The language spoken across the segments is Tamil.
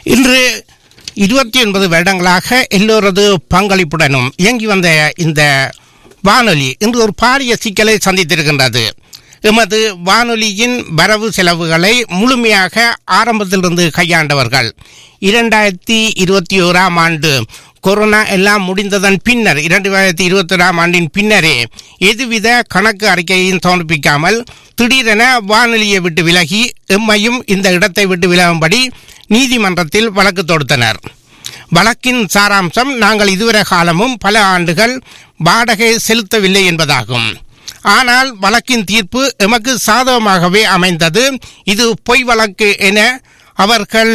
இன்று இருபத்தி ஒன்பது வருடங்களாக எல்லோரது பங்களிப்புடனும் இயங்கி வந்த இந்த வானொலி இன்று ஒரு பாரிய சிக்கலை சந்தித்திருக்கின்றது எமது வானொலியின் வரவு செலவுகளை முழுமையாக ஆரம்பத்திலிருந்து கையாண்டவர்கள் இரண்டாயிரத்தி இருபத்தி ஓராம் ஆண்டு கொரோனா எல்லாம் முடிந்ததன் பின்னர் இரண்டாயிரத்தி இருபத்தி ஓராம் ஆண்டின் பின்னரே எதுவித கணக்கு அறிக்கையையும் சமர்ப்பிக்காமல் திடீரென வானொலியை விட்டு விலகி எம்மையும் இந்த இடத்தை விட்டு விலகும்படி நீதிமன்றத்தில் வழக்கு தொடுத்தனர் வழக்கின் சாராம்சம் நாங்கள் இதுவரை காலமும் பல ஆண்டுகள் வாடகை செலுத்தவில்லை என்பதாகும் ஆனால் வழக்கின் தீர்ப்பு எமக்கு சாதகமாகவே அமைந்தது இது பொய் வழக்கு என அவர்கள்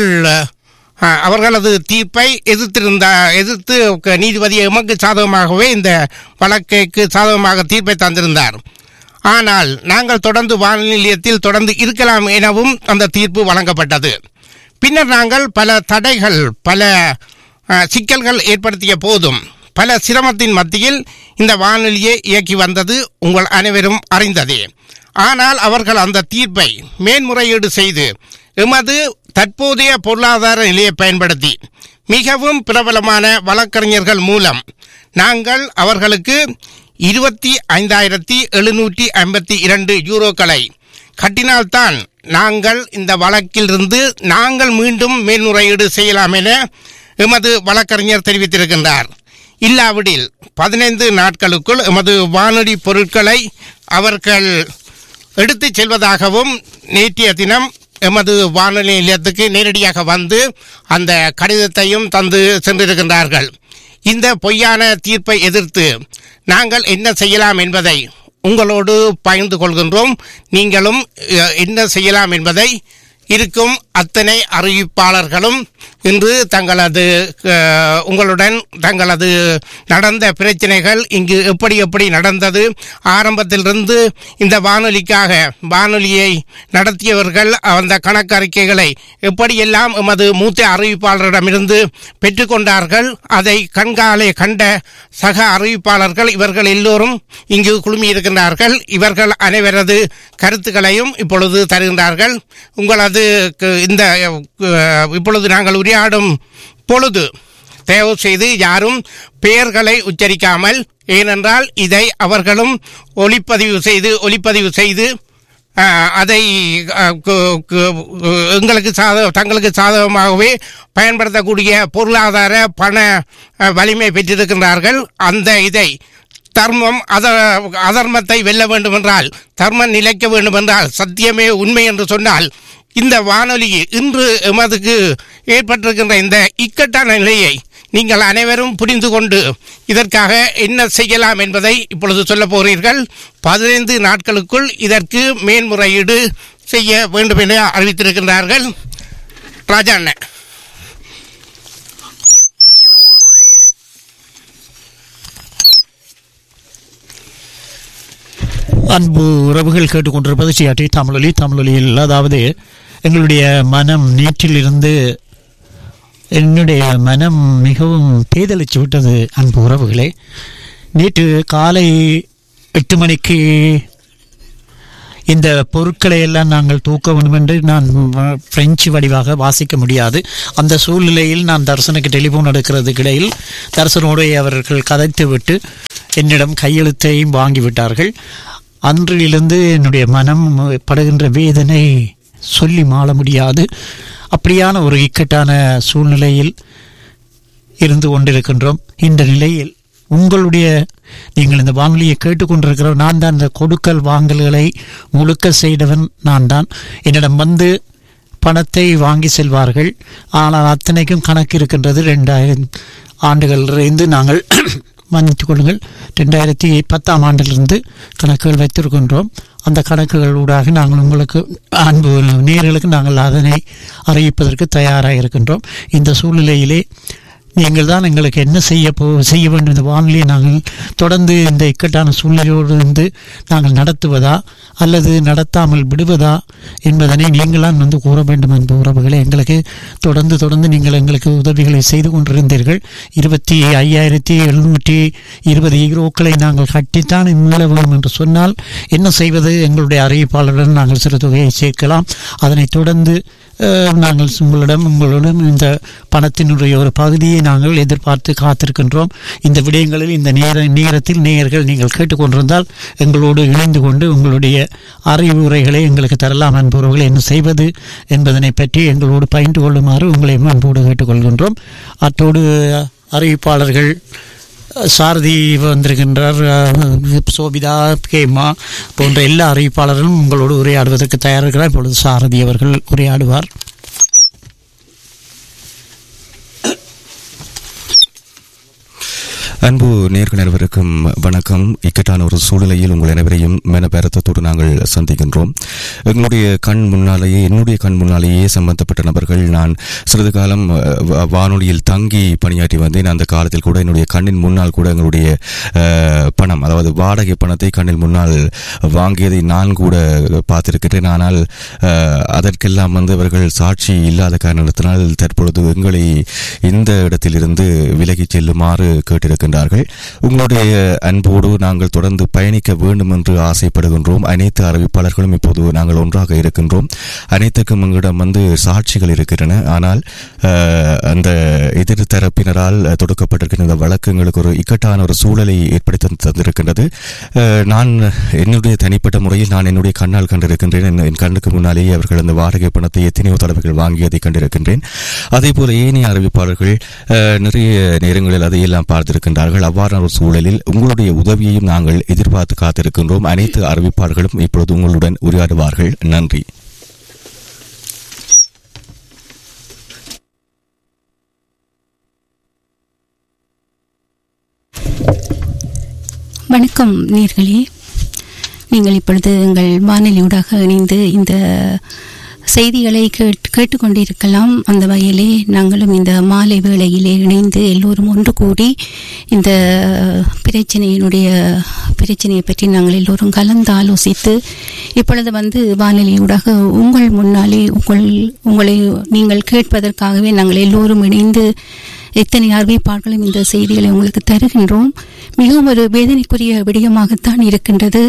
அஹ், அவர்களது தீர்ப்பை எதிர்த்திருந்த எதிர்த்து க- நீதிபதி எமக்கு சாதகமாகவே இந்த வழக்குக்கு சாதகமாக தீர்ப்பை தந்திருந்தார் ஆனால் நாங்கள் தொடர்ந்து வானொலி நிலையத்தில் தொடர்ந்து இருக்கலாம் எனவும் அந்த தீர்ப்பு வழங்கப்பட்டது பின்னர் நாங்கள் பல தடைகள் பல அஹ், சிக்கல்கள் ஏற்படுத்திய போதும் பல சிரமத்தின் மத்தியில் இந்த வானொலியை இயக்கி வந்தது உங்கள் அனைவரும் அறிந்ததே ஆனால் அவர்கள் அந்த தீர்ப்பை மேன்முறையீடு செய்து எமது தற்போதைய பொருளாதார நிலையை பயன்படுத்தி மிகவும் பிரபலமான வழக்கறிஞர்கள் மூலம் நாங்கள் அவர்களுக்கு இருபத்தி ஐந்தாயிரத்தி எழுநூற்றி ஐம்பத்தி இரண்டு யூரோக்களை கட்டினால்தான் நாங்கள் இந்த வழக்கிலிருந்து நாங்கள் மீண்டும் மேல்முறையீடு செய்யலாம் என எமது வழக்கறிஞர் தெரிவித்திருக்கின்றார் இல்லாவிடில் பதினைந்து நாட்களுக்குள் எமது வானொலி பொருட்களை அவர்கள் எடுத்துச் செல்வதாகவும் நேற்றைய தினம் எமது வானொலி நிலையத்துக்கு நேரடியாக வந்து அந்த கடிதத்தையும் தந்து சென்றிருக்கின்றார்கள் இந்த பொய்யான தீர்ப்பை எதிர்த்து நாங்கள் என்ன செய்யலாம் என்பதை உங்களோடு பகிர்ந்து கொள்கின்றோம் நீங்களும் அஹ், என்ன செய்யலாம் என்பதை இருக்கும் அத்தனை அறிவிப்பாளர்களும் இன்று தங்களது அஹ், உங்களுடன் தங்களது நடந்த பிரச்சனைகள் இங்கு எப்படி எப்படி நடந்தது ஆரம்பத்திலிருந்து இந்த வானொலிக்காக வானொலியை நடத்தியவர்கள் அந்த கணக்கறிக்கைகளை எப்படியெல்லாம் எமது மூத்த அறிவிப்பாளரிடமிருந்து பெற்றுக்கொண்டார்கள் அதை கண்காலே கண்ட சக அறிவிப்பாளர்கள் இவர்கள் எல்லோரும் இங்கு குழுமியிருக்கின்றார்கள் இவர்கள் அனைவரது கருத்துக்களையும் இப்பொழுது தருகின்றார்கள் உங்களது கு- இந்த அஹ், இப்பொழுது நாங்கள் உரையாடும் பொழுது தயவு செய்து யாரும் பெயர்களை உச்சரிக்காமல் ஏனென்றால் இதை அவர்களும் ஒளிப்பதிவு செய்து ஒளிப்பதிவு செய்து அஹ், அதை அஹ், கு- கு- எங்களுக்கு சாத தங்களுக்கு சாதகமாகவே பயன்படுத்தக்கூடிய பொருளாதார பண அஹ், வலிமை பெற்றிருக்கின்றார்கள் அந்த இதை தர்மம் அத அதர்மத்தை வெல்ல வேண்டுமென்றால் தர்மம் நிலைக்க வேண்டுமென்றால் சத்தியமே உண்மை என்று சொன்னால் இந்த வானொலி இன்று எமதுக்கு ஏற்பட்டிருக்கின்ற இந்த இக்கட்டான நிலையை நீங்கள் அனைவரும் புரிந்து கொண்டு இதற்காக என்ன செய்யலாம் என்பதை இப்பொழுது சொல்ல போகிறீர்கள் பதினைந்து நாட்களுக்குள் இதற்கு மேன்முறையீடு செய்ய வேண்டும் என அறிவித்திருக்கின்றார்கள் ராஜா அண்ணன் அன்பு உறவுகள் கேட்டுக்கொண்டிருப்பது சிஆர்டி தமிழொலி தமிழொலியில் அதாவது எங்களுடைய மனம் நேற்றிலிருந்து என்னுடைய மனம் மிகவும் பேதலிச்சு விட்டது அன்பு உறவுகளே நேற்று காலை எட்டு மணிக்கு இந்த பொருட்களை எல்லாம் நாங்கள் தூக்க வேண்டும் என்று நான் வ- பிரெஞ்சு வடிவாக வாசிக்க முடியாது அந்த சூழ்நிலையில் நான் தர்சனுக்கு டெலிஃபோன் எடுக்கிறதுக்கு இடையில் தர்சனோடு அவர்கள் கதைத்து விட்டு என்னிடம் கையெழுத்தையும் வாங்கிவிட்டார்கள் அன்றிலிருந்து என்னுடைய மனம் படுகின்ற வேதனை சொல்லி மாள முடியாது அப்படியான ஒரு இக்கட்டான சூழ்நிலையில் இருந்து கொண்டிருக்கின்றோம் இந்த நிலையில் உங்களுடைய நீங்கள் இந்த வானொலியை கேட்டுக்கொண்டிருக்கிற நான் தான் இந்த கொடுக்கல் வாங்கல்களை முழுக்க செய்தவன் நான் தான் என்னிடம் வந்து பணத்தை வாங்கி செல்வார்கள் ஆனால் அத்தனைக்கும் கணக்கு இருக்கின்றது ரெண்டாயிரம் ஆண்டுகளிலிருந்து நாங்கள் மன்னித்துக் கொள்ளுங்கள் ரெண்டாயிரத்தி பத்தாம் ஆண்டிலிருந்து கணக்குகள் வைத்திருக்கின்றோம் அந்த கணக்குகளூடாக நாங்கள் உங்களுக்கு அன்பு நேர்களுக்கு நாங்கள் அதனை அறிவிப்பதற்கு தயாராக இருக்கின்றோம் இந்த சூழ்நிலையிலே நீங்கள் தான் எங்களுக்கு என்ன செய்ய போ செய்ய வேண்டும் இந்த வானொலியை நாங்கள் தொடர்ந்து இந்த இக்கட்டான சூழ்நிலையோடு இருந்து நாங்கள் நடத்துவதா அல்லது நடத்தாமல் விடுவதா என்பதனை நீங்களாம் வந்து கூற வேண்டும் என்ற உறவுகளை எங்களுக்கு தொடர்ந்து தொடர்ந்து நீங்கள் எங்களுக்கு உதவிகளை செய்து கொண்டிருந்தீர்கள் இருபத்தி ஐயாயிரத்தி எழுநூற்றி இருபது ஈரோக்களை நாங்கள் கட்டித்தான் மீள வேண்டும் என்று சொன்னால் என்ன செய்வது எங்களுடைய அறிவிப்பாளருடன் நாங்கள் சிறு தொகையை சேர்க்கலாம் அதனைத் தொடர்ந்து அஹ், நாங்கள் உங்களிடம் உங்களிடம் இந்த பணத்தினுடைய ஒரு பகுதியை நாங்கள் எதிர்பார்த்து காத்திருக்கின்றோம் இந்த விடயங்களில் இந்த நேர நேரத்தில் நேயர்கள் நீங்கள் கேட்டுக்கொண்டிருந்தால் எங்களோடு இணைந்து கொண்டு உங்களுடைய அறிவுரைகளை எங்களுக்கு தரலாம் அன்புறவுகளை என்ன செய்வது என்பதனை பற்றி எங்களோடு பயின்று கொள்ளுமாறு உங்களை அன்போடு கேட்டுக்கொள்கின்றோம் அத்தோடு அறிவிப்பாளர்கள் சாரதி வந்திருக்கின்றார் அஹ், சோபிதா கேமா போன்ற எல்லா அறிவிப்பாளர்களும் உங்களோடு உரையாடுவதற்கு தயாரிக்கிறார் இப்பொழுது சாரதி அவர்கள் உரையாடுவார் அன்பு நேர்கள் அனைவருக்கும் வணக்கம் இக்கட்டான ஒரு சூழ்நிலையில் உங்கள் அனைவரையும் மனப்பேரத்தோடு நாங்கள் சந்திக்கின்றோம் எங்களுடைய கண் முன்னாலேயே என்னுடைய கண் முன்னாலேயே சம்பந்தப்பட்ட நபர்கள் நான் சிறிது காலம் அஹ், வா- வானொலியில் தங்கி பணியாற்றி வந்தேன் அந்த காலத்தில் கூட என்னுடைய கண்ணின் முன்னால் கூட எங்களுடைய அஹ், பணம் அதாவது வாடகை பணத்தை கண்ணில் முன்னால் வாங்கியதை நான் கூட பார்த்திருக்கிறேன் ஆனால் அஹ், அதற்கெல்லாம் வந்து அவர்கள் சாட்சி இல்லாத காரணத்தினால் தற்பொழுது எங்களை இந்த இடத்திலிருந்து விலகிச் செல்லுமாறு கேட்டிருக்கின்றார்கள் உங்களுடைய அன்போடு நாங்கள் தொடர்ந்து பயணிக்க வேண்டும் என்று ஆசைப்படுகின்றோம் அனைத்து அறிவிப்பாளர்களும் இப்போது நாங்கள் ஒன்றாக இருக்கின்றோம் அனைத்துக்கும் எங்களிடம் வந்து சாட்சிகள் இருக்கின்றன ஆனால் அஹ், அந்த எதிர் தரப்பினரால் தொடுக்கப்பட்டிருக்கின்ற இந்த வழக்கு எங்களுக்கு ஒரு இக்கட்டான ஒரு சூழலை ஏற்படுத்தி தந்திருக்கின்றது அஹ், நான் என்னுடைய தனிப்பட்ட முறையில் நான் என்னுடைய கண்ணால் கண்டிருக்கின்றேன் என் என் கண்ணுக்கு முன்னாலேயே அவர்கள் அந்த வாடகை பணத்தை எத்தனையோ தடவைகள் வாங்கியதை கண்டிருக்கின்றேன் அதே போல ஏனைய அறிவிப்பாளர்கள் அஹ், நிறைய நேரங்களில் அதையெல்லாம் பார்த்திருக்கின்றார்கள் அவ்வாறான ஒரு சூழலில் உங்களுடைய உதவியையும் நாங்கள் எதிர்பார்த்து காத்திருக்கின்றோம் அனைத்து அறிவிப்பாளர்களும் இப்பொழுது உங்களுடன் உரையாடுவார்கள் நன்றி வணக்கம் நேர்களே நீங்கள் இப்பொழுது எங்கள் வானொலியூடாக இணைந்து இந்த செய்திகளை கேட் கேட்டுக்கொண்டிருக்கலாம் அந்த வகையிலே நாங்களும் இந்த மாலை வேளையிலே இணைந்து எல்லோரும் ஒன்று கூடி இந்த பிரச்சனையினுடைய பிரச்சனையை பற்றி நாங்கள் எல்லோரும் கலந்து ஆலோசித்து இப்பொழுது வந்து வானொலியூடாக உங்கள் முன்னாலே உங்கள் உங்களை நீங்கள் கேட்பதற்காகவே நாங்கள் எல்லோரும் இணைந்து எத்தனை அறிவிப்பார்களும் இந்த செய்திகளை உங்களுக்கு தருகின்றோம் மிகவும் ஒரு வேதனைக்குரிய விடயமாகத்தான் இருக்கின்றது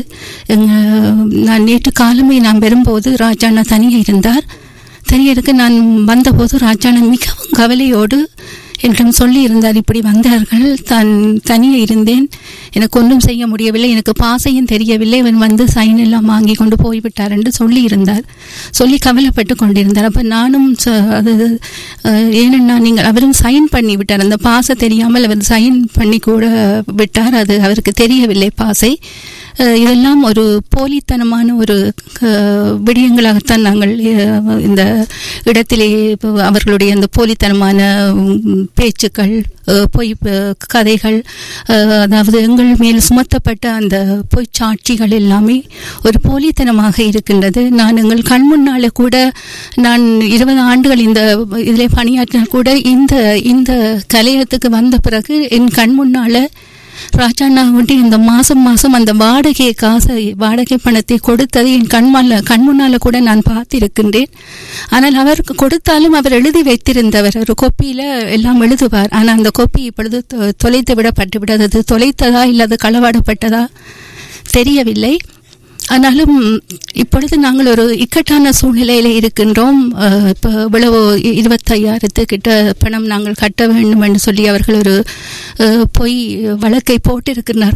எங்க- நான் நேற்று காலமே நான் வரும்போது ராஜாண்ணா தனியாக இருந்தார் தனியாக இருக்க நான் வந்தபோது ராஜாண்ணா மிகவும் கவலையோடு என்னிடம் சொல்லி இருந்தார் இப்படி வந்தார்கள் தான் தனியாக இருந்தேன் எனக்கு ஒன்றும் செய்ய முடியவில்லை எனக்கு பாசையும் தெரியவில்லை இவன் வந்து சைன் எல்லாம் வாங்கி கொண்டு போய்விட்டார் என்று சொல்லி இருந்தார் சொல்லி கவலைப்பட்டு கொண்டிருந்தார் அப்போ நானும் ச- அது அஹ், ஏனென்னா நீங்கள் அவரும் சைன் பண்ணி விட்டார் அந்த பாசை தெரியாமல் அவர் சைன் பண்ணி கூட விட்டார் அது அவருக்கு தெரியவில்லை பாசை அஹ், இதெல்லாம் ஒரு போலித்தனமான ஒரு அஹ், விடயங்களாகத்தான் நாங்கள் அஹ், இந்த இடத்திலே இப்போ அவர்களுடைய அந்த போலித்தனமான உம், பேச்சுக்கள் அஹ், பொய் அஹ், கதைகள் அஹ், அதாவது எங்கள் மேல் சுமத்தப்பட்ட அந்த பொய் சாட்சிகள் எல்லாமே ஒரு போலித்தனமாக இருக்கின்றது நான் எங்கள் கண் முன்னால கூட நான் இருபது ஆண்டுகள் இந்த இதில் பணியாற்றினால் கூட இந்த இந்த கலையத்துக்கு வந்த பிறகு என் கண் முன்னால ராஜாண்ணா வந்து இந்த மாசம் மாசம் அந்த வாடகை காசை வாடகை பணத்தை கொடுத்ததை என் கண்மால கண் முன்னால கூட நான் பார்த்திருக்கின்றேன் ஆனால் அவருக்கு கொடுத்தாலும் அவர் எழுதி வைத்திருந்தவர் ஒரு கொப்பியில எல்லாம் எழுதுவார் ஆனால் அந்த கொப்பி இப்பொழுது தொ- தொலைத்து விடப்பட்டு விட்டது தொலைத்ததா இல்லது களவாடப்பட்டதா தெரியவில்லை ஆனாலும் இப்பொழுது நாங்கள் ஒரு இக்கட்டான சூழ்நிலையில் இருக்கின்றோம் அஹ், இப்போ இவ்வளவு இ- இருபத்தையாயிரத்து கிட்ட பணம் நாங்கள் கட்ட வேண்டும் என்று சொல்லி அவர்கள் ஒரு அஹ், பொய் வழக்கை போட்டிருக்கிறார்கள்